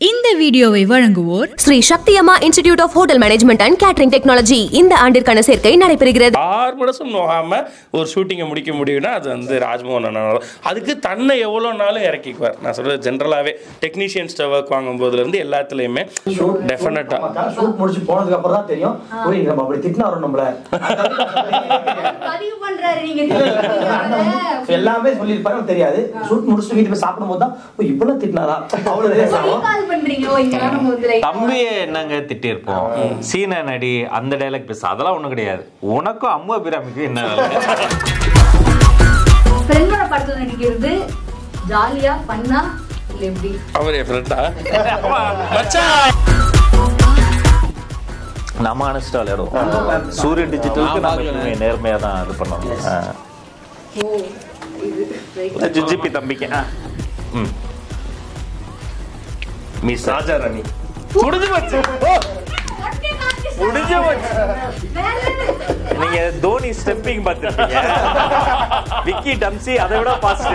இந்த வீடியோவை வழங்குவோர் Sri Shakti Amma institute of hotel management and catering technology இந்த ஆண்டிற்கான சேர்க்கை நடைபெறுகிறது ஆறு மடசும் நோகாம ஒரு ஷூட்டிங்கை முடிக்க முடியும்னா அது வந்து ராஜ்மோகன் அண்ணனால அதுக்கு தன்னை எவ்வளோ நாளும் இறக்கிக்குவார் நான் சொல்றது ஜென்ரலாகவே டெக்னீஷியன்ஸ்ட ஒர்க் வாங்கும் போதுலேருந்து எல்லாத்துலேயுமே டெஃபினட்டாக நமக்கா ஷூட் முடிச்சு போனதுக்கு அப்புறம் தான் தெரியும் ஓய் நம்ம அப்படி திட்டினா வரும் நம்மள பதிவு பண்றாரு நீங்க திருப்பி எல்லாமே சொல்லியிருப்பாரு எனக்கு தெரியாது ஷூட் முடிச்சுட்டு வீட்டுக்கு போய் சாப்பிடும் போது தான் ஓ இவ்வளவு திட்டினாரா அவ்வளவு ரிலாக்ஸ் ஆகும் கால் பண்றீங்க ஓ இங்க நம்ம வந்து like- தம்பியே என்னங்க திட்டிருப்போம் சீன நடி அந்த டைலாக் பேச அதெல்லாம் ஒண்ணும் கிடையாது உனக்கும் அம்மு அபிராமிக்கும் என்ன வேலை ஃப்ரெண்டோட படத்துல நடிக்கிறது ஜாலியா பண்ணா இல்ல எப்படி அவர் என் ஃப்ரெண்டா மச்சான் நம்ம அனுஷ்டா விளையாடுவோம் சூரிய டிஜிட்டலுக்கு நம்ம எப்பவுமே நேர்மையா தான் இது பண்ணணும் ஆ. ஓ இது right. ஜிஜிபி தம்பிக்கு ஆ. ம் மீ சாஜா ராணி முடிஞ்சு போச்சு ஓ, முடிஞ்சு போச்சு வேற என்ன? நீங்க தோனி ஸ்டெப்பிங் பார்த்துருப்பீங்க விக்கி டம்சி அதை விட ஃபாஸ்ட்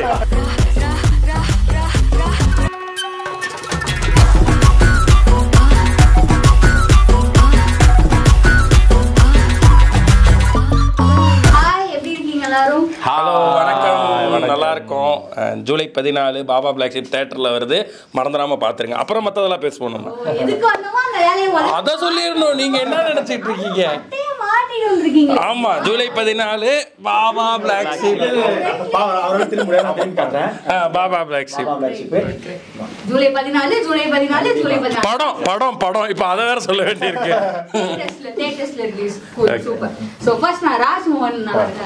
ஹாய் எப்படி இருக்கீங்க எல்லாரும் ஹலோ வணக்கம் நல்லா இருக்கும் அஹ், ஜூலை பதினாலு பாபா பிளாக் ஷிப் தேட்டரில் வருது மறந்துடாம பார்த்துருங்க அப்புறம் மற்றதெல்லாம் பேசுவோம் நம்ம ஓ, எதுக்கு வந்தோமோ அந்த வேலையை முதல்ல அதை சொல்லிடணும் நீங்க என்ன நினைச்சிட்டு இருக்கீங்க மாட்டிட்டு வந்திருக்கீங்க ஆமா ஜூலை பதினாலு பாபா பிளாக் ஷிப் பாவம், அவரோட திரும்ப முடியாது அப்படின்னு காட்டுறேன் baa black sheep baa black sheep. July பதினாலு ஜூலை பதினாலு ஜூலை பதினாலு படம் படம் படம் இப்போ அதை வேற சொல்ல வேண்டியிருக்கு தேட்டர்ஸ்ல தேட்டர்ஸ்ல ரிலீஸ் சூப்பர் சோ ஃபர்ஸ்ட் நான் ராஜ்மோகன்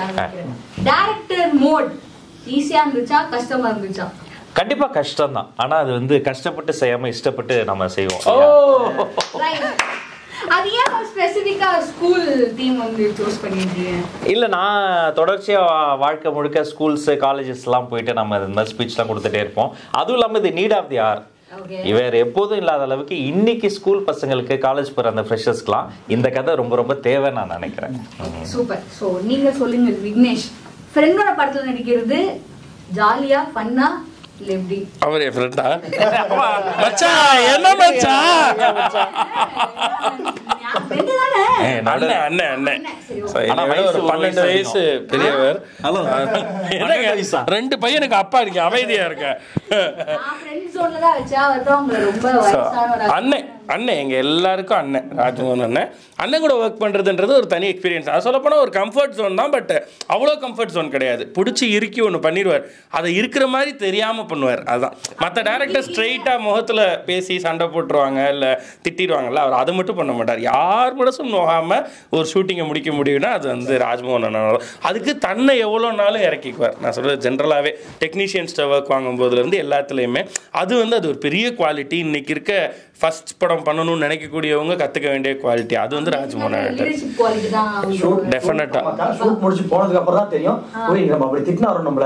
டைரக்டர் மோட் ஈஸியா இருந்துச்சா கஷ்டமா இருந்துச்சா கண்டிப்பா கஷ்டம் தான் ஆனா அது வந்து கஷ்டப்பட்டு செய்யாம இஷ்டப்பட்டு நம்ம செய்வோம் Right. அது ஏன் ஸ்பெசிஃபிக்கா ஸ்கூல் தீம் வந்து சூஸ் பண்ணிருக்கீங்க இல்ல நான் தொடர்ச்சியா வா- வாழ்க்கை முழுக்க ஸ்கூல்ஸ் காலேஜஸ் எல்லாம் போயிட்டு நம்ம இந்த மாதிரி ஸ்பீச்லாம் கொடுத்துட்டே இருப்போம் அதுவும் இல்லாம இது need of the hour Okay. இவர் எப்போதும் இல்லாத அளவுக்கு இன்னைக்கு ஸ்கூல் பசங்களுக்கு காலேஜ் போற அந்த ஃப்ரெஷர்ஸ்க்குலாம் இந்த கதை ரொம்ப ரொம்ப தேவைன்னு நான் நினைக்கிறேன் சூப்பர் சோ நீங்க சொல்லுங்க விக்னேஷ் ஃப்ரெண்டோட படத்துல நடிக்கிறது ஜாலியா ஃபன்னா இல்ல எப்படி அவர் என் ஃப்ரெண்டா மச்சான் என்ன மச்சான் ஃப்ரெண்டு தானே ஏய், நல்ல- அண்ணன் அண்ணன் அண்ணன் சரி, So, என்னை ஆனா விட வயசு ஒரு ஒரு பன்னெண்டு வயசு வயசு பெரியவர் ஹலோ. என்னங்க, பன்னெண்டு வயசா? ரெண்டு பையனுக்கு அப்பா இருக்கேன் அமைதியா இருக்கேன் நான் ஃப்ரெண்ட் ஜோன்ல தான் வச்சா அவர் தான் உங்களை ரொம்ப So, வயசானவரா அண்ணன் அண்ணன் எங்க எல்லாருக்கும் அண்ணன் ராஜ்மோகன் அண்ணன் அண்ணன் கூட ஒர்க் பண்றதுன்றது ஒரு தனி எக்ஸ்பீரியன்ஸ் அது சொல்ல போனா ஒரு கம்ஃபர்ட் ஜோன் தான் பட் அவ்வளோ கம்ஃபர்ட் ஜோன் கிடையாது பிடிச்சி இறுக்கி ஒன்று பண்ணிடுவார் அதை இருக்கிற மாதிரி தெரியாம பண்ணுவார் அதுதான் மற்ற டேரக்டர் ஸ்ட்ரெயிட்டா முகத்துல பேசி சண்டை போட்டுருவாங்க இல்ல திட்டிடுவாங்கல்ல அவர் அதை மட்டும் பண்ண மாட்டார் யார் மனசும் நோகாம ஒரு ஷூட்டிங்கை முடிக்க முடியும்னா அது வந்து ராஜ்மோகன் அண்ணனால அதுக்கு தன்னை எவ்வளோ நாளும் இறக்கிக்குவார் நான் சொல்றது ஜென்ரலாகவே டெக்னீஷியன்ஸ்ட ஒர்க் வாங்கும் போதுலேருந்து எல்லாத்துலேயுமே அது வந்து அது ஒரு பெரிய குவாலிட்டி இன்னைக்கு இருக்க ஃபர்ஸ்ட் படம் பண்ணணும்னு நினைக்கக்கூடியவங்க கற்றுக்க வேண்டிய குவாலிட்டி அது வந்து ராஜ்மோகன் ஆகிட்டார் லீடர்ஷிப் குவாலிட்டி தான் ஷூட் அவங்க டெஃபினட்டா நமக்கா ஷூட் முடிச்சு போனதுக்கு அப்புறம் தான் தெரியும் ஓய் நம்ம அப்படி திட்டினா வரும் நம்மள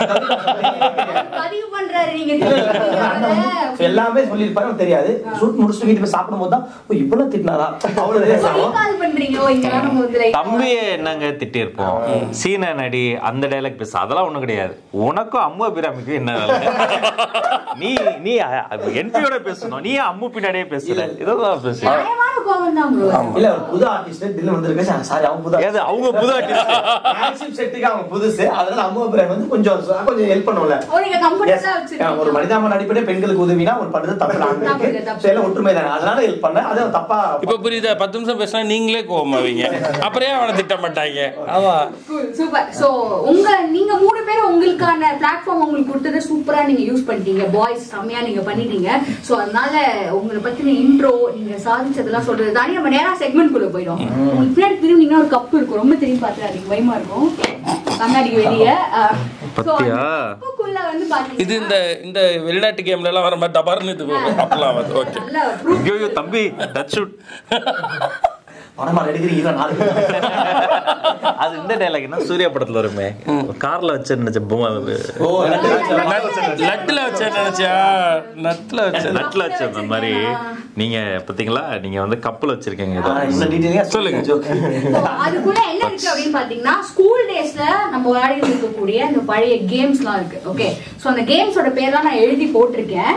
பதிவு பண்றாரு நீங்க திருப்பி எல்லாமே சொல்லியிருப்பாரு எனக்கு தெரியாது ஷூட் முடிச்சுட்டு வீட்டுக்கு போய் சாப்பிடும் போது தான் ஓ இவ்வளவு திட்டினாரா அவ்வளவு ரிலாக்ஸ் ஆகும் கால் பண்றீங்க ஓ இங்க நம்ம வந்து like- தம்பியே என்னங்க திட்டிருப்போம் சீன நடி அந்த டைலாக் பேச அதெல்லாம் ஒண்ணும் கிடையாது உனக்கும் அம்மு அபிராமிக்கும் என்ன வேலை நீ நீ என்பியோட பேசணும் நீ அம்மு பின்னாடியே பேசுற இதெல்லாம் பேசு நியாயமான கோவம் தான் bro. இல்ல ஒரு புது ஆர்டிஸ்ட் தில்லு வந்திருக்கு சாரி அவங்க புது ஏது அவங்க புது artist. மேக்ஸிம் செட்டுக்கு அவங்க புதுசு அதனால அம்மா பிராண்ட் வந்து கொஞ்சம் கொஞ்சம் ஹெல்ப் பண்ணும்ல ஓ நீங்க Yes. கம்ஃபர்டபுளா ஆ, வச்சிருக்கீங்க ஒரு மனிதாமன் அடிப்படை பெண்களுக்கு உதவினா ஒரு பண்றது தப்பு தப்பு இல்லை, ஆண்களுக்கு தப்பு. So, எல்லாம் ஒற்றுமை தானே அதனால ஹெல்ப் பண்ண அது தப்பா இப்போ புரியுதா பத்து நிமிஷம் பேசினா நீங்களே கோவமாவீங்க அப்புறம் ஏன் அவனை திட்ட மாட்டாங்க ஆமா சூப்பர் சோ உங்க நீங்க மூணு பேரும் உங்களுக்கான பிளாட்ஃபார்ம் உங்களுக்கு கொடுத்தது சூப்பரா நீங்க யூஸ் பண்ணிட்டீங்க பாய்ஸ் செம்மையா நீங்க பண்ணிட்டீங்க சோ அதனால உங்களை பத்தின இன்ட்ரோ நீங்க சாதிச்சதெல்லாம் சொல்றது தாண்டி நம்ம நேரா செக்மெண்ட் குள்ள போயிடும் உங்களுக்கு பின்னாடி திரும்பினீங்கன்னா ஒரு கப் இருக்கும் ரொம்ப திரும்பி பார்த்துறாதீங்க பயமா இருக்கும் கண்ணாடிக்கு வெளியே அஹ், so பத்தியா? அந்த கப்புக்குள்ள வந்து பாத்தீங்கன்னா இது இந்த இந்த வெளிநாட்டு கேம்ல எல்லாம் வர மாதிரி டபர்னு இது போகும். அப்பெல்லாம் வந்து ஓகே நல்ல proof ஐயோ தம்பி டச் ஷூட் பணமா எடுக்கிறீங்க நாலு பேர். அது இந்த டைலாக் என்ன சூர்யா படத்துல வருமே கார்ல வச்சு நினைச்ச பொம்மை அது. ஓ எனக்கு லட்டுல வச்ச நினைச்சியா நட்டுல வச்ச நட்ல வச்ச அந்த மாதிரி நீங்க பாத்தீங்களா நீங்க வந்து கப்பல் வச்சிருக்கீங்க ஏதோ இந்த டீட்டெயிலிங்கா சொல்லுங்க. joke. So, அதுக்குள்ள என்ன இருக்கு அப்படின்னு பாத்தீங்கன்னா ஸ்கூல் டேஸ்ல நம்ம விளையாடி இருக்கக்கூடிய அந்த பழைய கேம்ஸ்லாம் இருக்கு ஓகே சோ அந்த கேம்ஸோட பேர்லாம் நான் எழுதி போட்டிருக்கேன்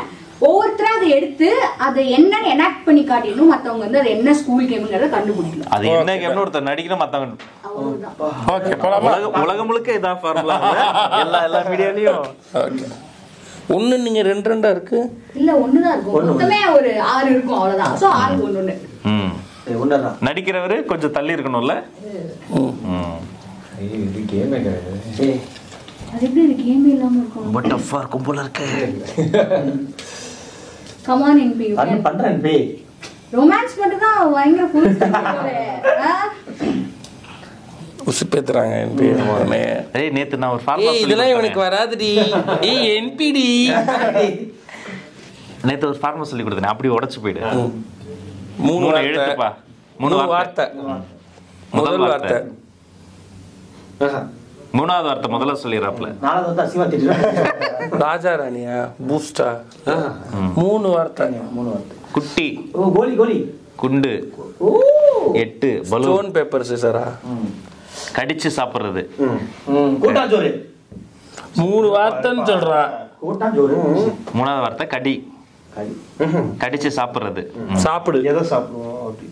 ஒவ்வொருத்தரும் அதை எடுத்து அதை என்னன்னு எனாக்ட் பண்ணி காட்டிடணும் மத்தவங்க வந்து அது என்ன ஸ்கூல் கேம்ங்கிறத கண்டுபிடிக்கணும் அது என்ன கேம்னு ஒருத்தர் நடிக்கணும் மத்தவங்க அவ்வளவுதான் ஓகே போலாமா உலக உலகம் முழுக்க இதான் ஃபார்முலா எல்லா எல்லா மீடியாலயும் ஓகே ஒன்று நீங்கள் ரெண்டு ரெண்டா இருக்கு இல்ல ஒண்ணுதான் இருக்கும் மொத்தமே ஒரு ஆறு இருக்கும் அவ்வளவுதான் சோ ஆறு ஒண்ணு ஒண்ணு ம் ஏய், ஒண்ணுதான் நடிக்கிறவரு கொஞ்சம் தள்ளி இருக்கணும்ல ம் இது கேமே கிடையாது ஏய், அது எப்படி இது கேமே இல்லாம இருக்கும் ரொம்ப டஃப்பா இருக்கும் போல இருக்கு கமான் இன் பி பண்ணு பண்றேன் பேய் ரொமான்ஸ் மட்டும் தான் பயங்கர புதுசு உசுப்பேத்துறாங்க என் பேர் மகனே ஏய் நேத்து நான் ஒரு ஃபார்முலா ஏய் இதெல்லாம் இவனுக்கு வராதுடி ஏய் என்பிடி நேத்து ஒரு ஃபார்முலா சொல்லி கொடுத்தேன் அப்படி உடைச்சு போயிடு மூணு மூணு வார்த்தை எழுத்துப்பா மூணு மூணு வார்த்தை வார்த்தை முதல் வார்த்தை மூணாவது வார்த்தை முதல்ல சொல்லிடுறாப்ல நாலாவது வந்து அசிவா திட்டுறேன் ராஜா ராணியா பூஸ்டா மூணு வார்த்தை மூணு வார்த்தை குட்டி ஓ கோலி கோலி குண்டு ஓ எட்டு பலூன் ஸ்டோன் பேப்பர் சிசரா கடிச்சு சாப்பிடுறது ம், கூட்டாஞ்சோறு மூணு வார்த்தைன்னு சொல்றான் கூட்டாஞ்சோறு மூணாவது வார்த்தை கடி கறி. கடிச்சு சாப்பிடுறது ம். சாப்பிடு எதை சாப்பிடுவோம் அப்படி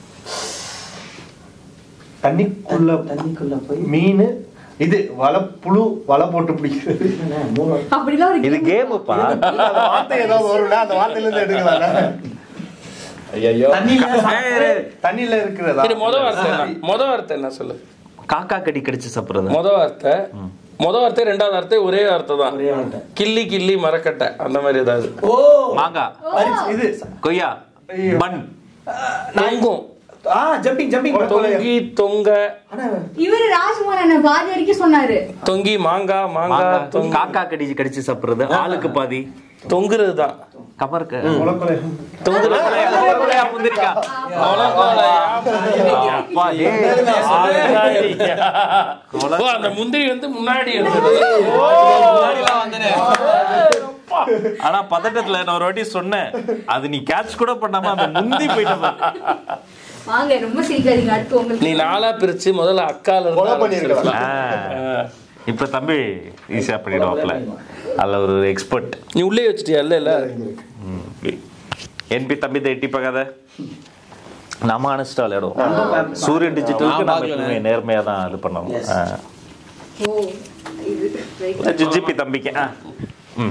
தண்ணிக்குள்ள தண்ணிக்குள்ள போய் மீன் இது வலை புழு வலை போட்டு பிடிக்கிறது என்ன, மூணு வார்த்தை. அப்படிலாம் ஒரு இது game கேமுப்பா அந்த வார்த்தை ஏதாவது வரும்ல அந்த வார்த்தையில இருந்து எடுக்கலாம் ஐயோ தண்ணியில சாப்பிட்டு தண்ணியில இருக்கிறதா சரி முத வார்த்தை என்ன முத வார்த்தை என்ன சொல்லு காக்கா கடி கடிச்சு சாப்பிடுறது முத வார்த்தை முத வார்த்தை ரெண்டாவது வார்த்தை ஒரே வார்த்தை தான் ஒரே வார்த்தை. கிள்ளி கிள்ளி மரக்கட்டை அந்த மாதிரி ஏதாவது ஓ மாங்காய் பறிச்சு- இது கொய்யா பன் தொங்கும் ஆ ஜம்பிங் ஜம்பிங் தொங்கி தொங்க ஆனா இவரு ராஜ்குமார் என்ன பாதி வரைக்கும் சொன்னாரு தொங்கி மாங்கா மாங்கா மாங்காய் தொங்கி காக்கா கடிச்சு கடிச்சு சாப்பிடுறது ஆளுக்கு பாதி தொங்குறது தான் கபருக்கு முளக்கொலை முந்திரிக்கா அப்பா, ஏய். ஓ, அந்த முந்திரி வந்து முன்னாடி இருந்தது ஆனா பதட்டத்துல நான் ஒரு வாட்டி சொன்னேன் அது நீ கேட்ச் கூட பண்ணாம அந்த முந்தி போயிட்டு வாங்க ரொம்ப சிரிக்காதீங்க அடுத்து நீ உங்களுக்கு நாளா பிரிச்சு முதல்ல அக்கால இருந்து கொலை பண்ணிருக்கலாம். ஆரம்பிச்சிருக்கலாம். இப்ப தம்பி ஈஸியா பண்ணிடுவாப்ல அதுல ஒரு எக்ஸ்பர்ட் நீ உள்ளே வச்சிட்டியா இல்ல இல்ல என்பி தம்பி இதை எட்டி பார்க்காத நம்ம அனுஷ்டா விளையாடுவோம் சூரியன் டிஜிட்டலுக்கு நம்ம எப்பவுமே நேர்மையா தான் இது பண்ணணும் Yes. ஆ. ஓ இது right. ஜிஜிபி தம்பிக்கு ஆ. ம்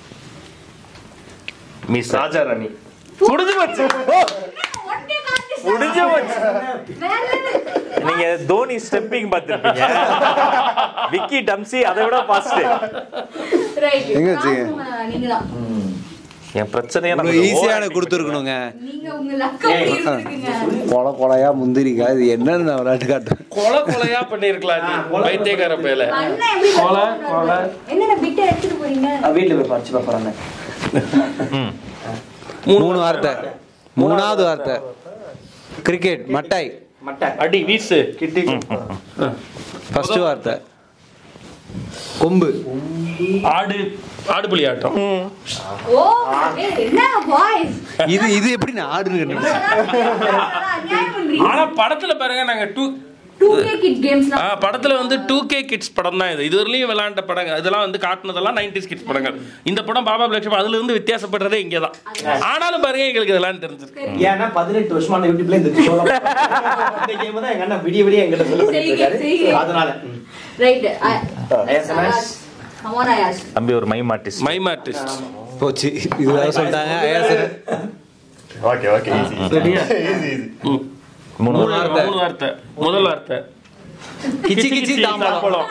மீசா ராஜா ராணி முடிஞ்சு போச்சு ஒட்டே காட்டு சார். முடிஞ்சு போச்சு வேற level. நீங்க தோனி ஸ்டெப்பிங் பார்த்திருப்பீங்க விக்கி டம்சி அதை விட ஃபாஸ்ட் Right. எங்க வச்சீங்க? ராஜ்குமார் நீங்கதான். என் பிரச்சனையா உங்களுக்கு ஈஸியான கொடுத்துருக்கணுங்க நீங்க உங்க luck அப்படி இருக்குங்க. கொலை கொலையா முந்திரிக்கா இது என்னன்னு நான் விளையாட்டு காட்டுறேன் கொலை கொலையா பண்ணிருக்கலாம் நீ வைத்தியக்கார பேல அண்ணன் எப்படி கொலை, பண்றாரு? கொலை. என்னென்ன பிட்டை எடுத்துட்டு போறீங்க நான் வீட்டுல போய் படிச்சு பார்ப்பறேன் ம் மூணு வார்த்தை மூணாவது வார்த்தை கிரிக்கெட் மட்டாய் மட்டை அடி வீசு கிட்டி ஃபர்ஸ்ட் வார்த்தை கொம்பு ஆடு ஆடு புலி ஆட்டம் ஓ ஏய், என்ன பாய்ஸ் இது இது எப்படி நான் ஆடுன்னு அநியாயம் பண்றீங்க ஆனா படத்துல பாருங்க நாங்க டூ 2K கிட் கேம்ஸ்னா ஆ படத்துல வந்து டூ கே கிட்ஸ் படம் தான் இது இதுவரையிலும் விளையாண்ட படங்கள் இதெல்லாம் வந்து காட்டுனதெல்லாம் நைன்டிஸ் கிட்ஸ் படங்கள் இந்த படம் பாபா லட்சுமி அதுல இருந்து வித்தியாசப்படுறதே இங்கே தான் ஆனாலும் பாருங்க எங்களுக்கு இதெல்லாம் தெரிஞ்சிருக்கு ஏன்னா பதினெட்டு வருஷமா நான் யூடியூப்ல இந்த show ல இந்த கேம் தான் எங்க அண்ணன் விடிய விடிய எங்கிட்ட சொல்ல பண்ணிட்டு இருக்காரு செய்கிறேன். அதனால ரைட் SMS. கமான் ஆயாஸ் தம்பி ஒரு மைம் ஆர்டிஸ்ட் மைம் ஆர்டிஸ்ட் போச்சு இதுதான் சொல்லிட்டாங்க ஐயாசர் ஓகே ஓகே ஈஸி ரெடியா ஈஸி ஈஸி மூணு மூணு வார்த்தை மூணு வார்த்தை முதல் வார்த்தை கிச்சி கிச்சி தாம்பலம்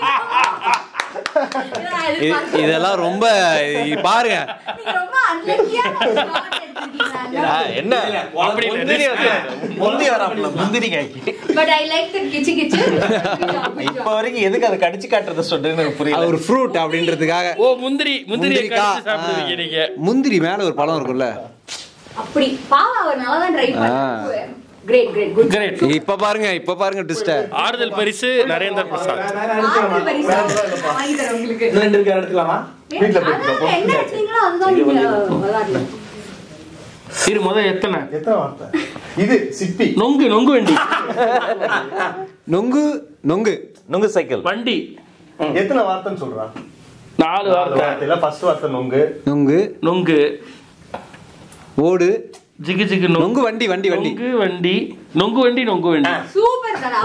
இ- இதெல்லாம் ரொம்ப இ- பாருங்க நீங்க ரொம்ப unlucky-ஆன ஒரு shot எடுத்திருக்கீங்க. ஆ, என்ன அப்படி இல்ல, முந்திரி risk. வந்து- முந்தி வராப்புல முந்திரி காய்க்கு But I like that கிச்சு கிச்சு. Good job, good இப்ப job. வரைக்கும் எதுக்கு அதை கடிச்சு காட்டுறத சொல்றேன்னு எனக்கு அது புரியல ஒரு ஃப்ரூட் அப்படின்றதுக்காக ஓ முந்திரி முந்திரியை முந்திரிக்கா கடிச்சு சாப்பிடுவீங்க நீங்க முந்திரி மேல ஒரு பழம் இருக்கும்ல அப்படி பாவம் அவர் நல்லா தான் try ah. Great great good great இப்ப பாருங்க இப்ப பாருங்க ட்விஸ்ட ஆறுதல் பரிசு நரேந்திர பிரசாத் ஆறு பரிசு வாங்கி தரேன் உங்களுக்கு இன்னும் ரெண்டு இருக்கு எடுத்துக்கலாமா ஏ, வீட்ல போய் அதான் என்ன எடுத்தீங்களோ அதுதான் நீங்க விளையாடலாம் இரு முத எத்தனை எத்தனை வார்த்தை இது சிப்பி நொங்கு நொங்கு வண்டி நொங்கு நொங்கு நுங்கு சைக்கிள் வண்டி எத்தனை வார்த்தைன்னு சொல்றான் நாலு வார்த்தை ஃபர்ஸ்ட் வார்த்தை நொங்கு நொங்கு நொங்கு ஓடு ஜிகு ஜிகு நொங்கு வண்டி வண்டி வண்டி நொங்கு வண்டி நொங்கு வண்டி நொங்கு வண்டி சூப்பர் சார்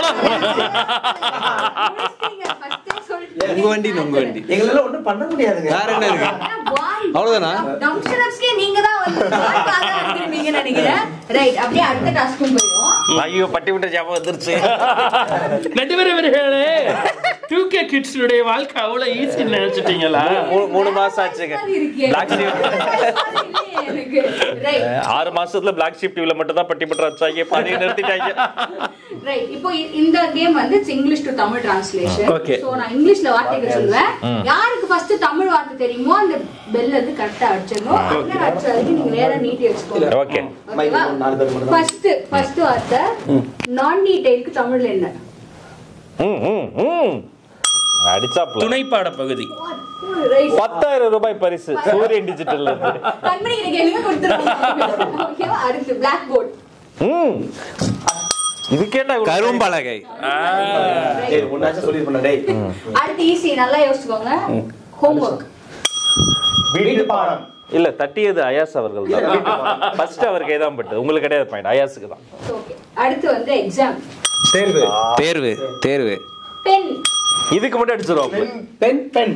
நொங்கு வண்டி நொங்கு வண்டி எங்களால ஒண்ணும் பண்ண முடியாதுங்க வேற என்ன இருக்கு அவ்வளவுதானா? டம்ஷனப்ஸ்க்கே நீங்க தான் வந்து பாக்காத இருக்கிறீங்க நினைக்கிறேன் ரைட் அப்படியே அடுத்த டாஸ்க்கும் போயிடும் ஐயோ பட்டி விட்ட ஞாபகம் வந்துருச்சு நடுவரவர்களே டூ கே கிட்ஸுடைய வாழ்க்கை அவ்வளவு ஈஸி நினைச்சிட்டீங்களா மூணு- மூணு மாசம் ஆச்சுங்க இருக்கே. Black sheep. இல்லையே எனக்கு ரைட் ஆறு மாசத்துல பிளாக் ஷிப் டிவில மட்டும் தான் பட்டிமன்றம் வச்சாங்க பாதி நிறுத்திட்டாங்க ரைட் இப்போ இ- இந்த கேம் வந்து English to Tamil translation Okay. So நான் இங்கிலீஷ்ல வார்த்தைகள் சொல்லுவேன் யாருக்கு ஃபர்ஸ்ட் தமிழ் வார்த்தை தெரியுமோ அந்த பெல் வந்து கரெக்டா அடிச்சிடணும் அண்ணன் அடிச்ச வரைக்கும் நீங்க நேரா நீட்டி வச்சுக்கோங்க ஓகே ஓகேவா நாலு பேர் மட்டும் தான். ஃபர்ஸ்ட் ஃபர்ஸ்ட் வார்த்தை நான் நீட்டைக்கு தமிழ்ல என்ன ம் ம் ம் அடிச்சாப்ல துணைப்பாட பகுதி ரைட் பத்தாயிரம் ரூபாய் பரிசு சூரியன் டிஜிட்டல்ல இருந்து கண்மணி கிட்ட கேளுங்க கொடுத்துருவாங்க ஓகேவா அடுத்து பிளாக் போர்ட் ம் இதுக்கேண்டா இவ்வளவு கரும்பலகை டேய், ஒண்ணாச்சும் சொல்லிருப்பேன்டா, டேய். அடுத்து ஈஸி நல்லா யோசிச்சுக்கோங்க ஹோம்ஒர்க் வீட்டு பாடம் இல்ல தட்டியது அயாஸ் அவர்கள் தான் ஃபர்ஸ்ட் அவருக்கு தான் பட்டு உங்களுக்கு கிடையாது பாயிண்ட் அயாஸுக்கு தான் ஓகே அடுத்து வந்து எக்ஸாம் தேர்வு தேர்வு தேர்வு பென் இதுக்கு மட்டும் அடிச்சிருவோம் பெண் பெண்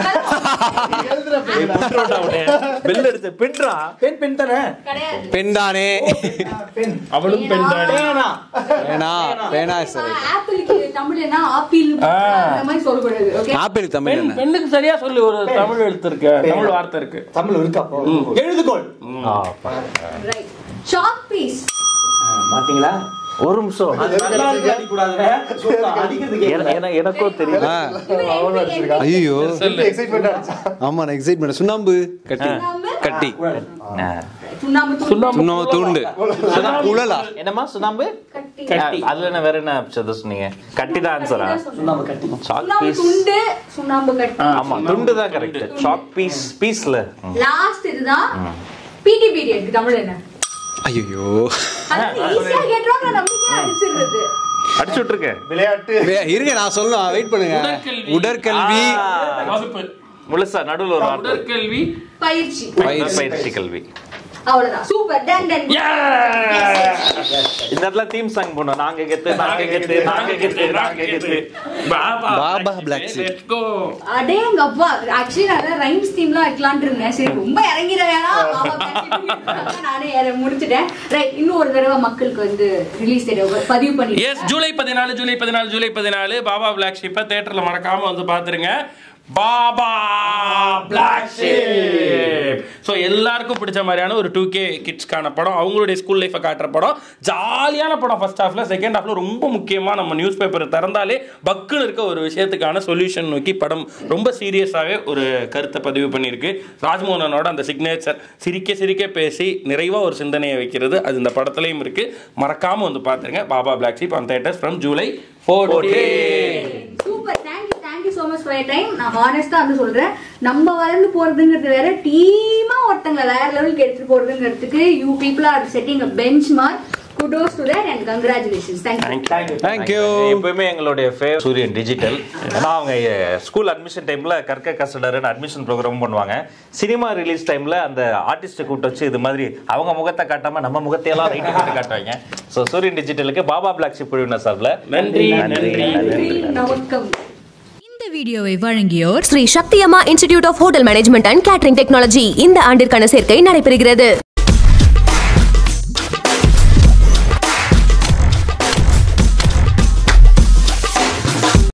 பெல் அடிச்ச பின்றா பெண் பெண் தானே கிடையாது பெண் தானே பெண் அவளும் பெண் தானே பேனா வேணா வேணா சார் ஆப்பிளுக்கு தமிழ்னா ஆப்பிள் அந்த மாதிரி சொல்லக்கூடாது ஓகே ஆப்பிள் தமிழ் பெண் என்ன பெண்ணுக்கு சரியா சொல்லு ஒரு தமிழ் எழுத்து இருக்கு தமிழ் வார்த்தை இருக்கு தமிழ் இருக்கா அப்போ? எழுதுகோள் ரைட் சாக் பீஸ் பாத்தீங்களா ஒரு நிமிஷம் நல்லா இருக்கு, அடிக்கக்கூடாதுங்க. சும்மா அடிக்கிறது கேட்கல. என- எனக்கும் தெரியும் ஆ ஐயோ எக்ஸைட்மெண்ட் ஆச்சு ஆமா நான் எக்ஸைட்மெண்ட் சுண்ணாம்பு கட்டி கட்டி சுண்ணாம்பு தூள் சுண்ணாம்பு தூண்டு உழலா என்னம்மா சுண்ணாம்பு கட்டி அதுல என்ன வேற என்ன சது சொன்னீங்க கட்டி தான் ஆன்சரா சுண்ணாம்பு கட்டி சாக் சுண்ணாம்பு பீஸ் துண்டு சுண்ணாம்பு கட்டி ஆமா துண்டு தான் கரெக்ட் சாக் பீஸ் பீஸ்ல லாஸ்ட் இதுதான் பிடி பீரியட் தமிழ் என்ன ஐயோ அது ஈஸியா கேட்டுருவாங்க நம்பிக்கையா அடிச்சிடுறது அடிச்சு விட்டுருக்கேன் விளையாட்டு இருங்க நான் சொல்லணும் வெயிட் பண்ணுங்க உடற்கல்வி. உடற்கல்வி வகுப்பு முழுசா நடுவுல ஒரு வார்த்தை உடற்கல்வி பயிற்சி பயிற்சி. பயிற்சி கல்வி அவ்வளவுதான் சூப்பர் டன் டன் இந்த இடத்துல தீம் சாங் போனோம் நாங்க கெத்து நாங்க கெத்து நாங்க கெத்து நாங்க கெத்து பாபா பாபா Black Sheep. Let's go. அடேங்கப்பா ஆக்சுவலி நான் ரைம்ஸ் தீம்லாம் வைக்கலாம்னு இருந்தேன் சரி ரொம்ப இறங்கிட வேணாம் பாபா பேசி நானே இற- முடிச்சிட்டேன் ரைட் இன்னும் ஒரு தடவை மக்களுக்கு வந்து ரிலீஸ் பதிவு பண்ணி எஸ் ஜூலை பதினாலு ஜூலை பதினாலு ஜூலை பதினாலு பாபா பிளாக் ஷிப்பை தேட்டர்ல மறக்காம வந்து பாத்துருங்க பாபா பிளாக் ஷிப் ஸோ எல்லாருக்கும் பிடிச்ச மாதிரியான ஒரு டூ கே கிட்ஸ்க்கான படம் அவங்களுடைய ஸ்கூல் லைஃப்பை காட்டுற படம் ஜாலியான படம் ஃபர்ஸ்ட் ஹாஃப்ல செகண்ட் ஹாஃப்ல ரொம்ப முக்கியமா நம்ம நியூஸ் பேப்பர் திறந்தாலே பக்குன்னு இருக்க ஒரு விஷயத்துக்கான சொல்யூஷன் நோக்கி படம் ரொம்ப சீரியஸாகவே ஒரு கருத்தை பதிவு பண்ணியிருக்கு ராஜ்மோகனனோட அந்த சிக்னேச்சர் சிரிக்க சிரிக்க பேசி நிறைவா ஒரு சிந்தனையை வைக்கிறது அது இந்த படத்துலையும் இருக்கு மறக்காம வந்து பார்த்துருங்க baa black sheep on theatres from July fourteen super thank you thank you so much for time நான் ஹானஸ்டா வந்து சொல்றேன் நம்ம வளர்ந்து போறதுங்கிறது வேற டீமா ஒருத்தங்களை வேற லெவலுக்கு எடுத்துட்டு போறதுங்கிறதுக்கு you people are setting a benchmark kudos to that and congratulations thank you thank you thank you எப்பவுமே எங்களுடைய ஃபேவர் சூரியன் டிஜிட்டல் ஏன்னா அவங்க ஸ்கூல் அட்மிஷன் டைம்ல கற்க கஸ்டடர்னு அட்மிஷன் ப்ரோக்ராம் பண்ணுவாங்க சினிமா ரிலீஸ் டைம்ல அந்த ஆர்டிஸ்ட்டை கூப்பிட்டு வச்சு இது மாதிரி அவங்க முகத்தை காட்டாம நம்ம முகத்தையெல்லாம் ரைட் பண்ணி காட்டுவாங்க ஸோ சூரியன் டிஜிட்டலுக்கு பாபா பிளாக் ஷிப் குழுவினர் சார்பில் நன்றி நன்றி நன்றி நமக்கம் இந்த வீடியோவை வழங்கியோர் Sri Shakti Amma institute of hotel management and catering technology இந்த ஆண்டிற்கான சேர்க்கை நடைபெறுகிறது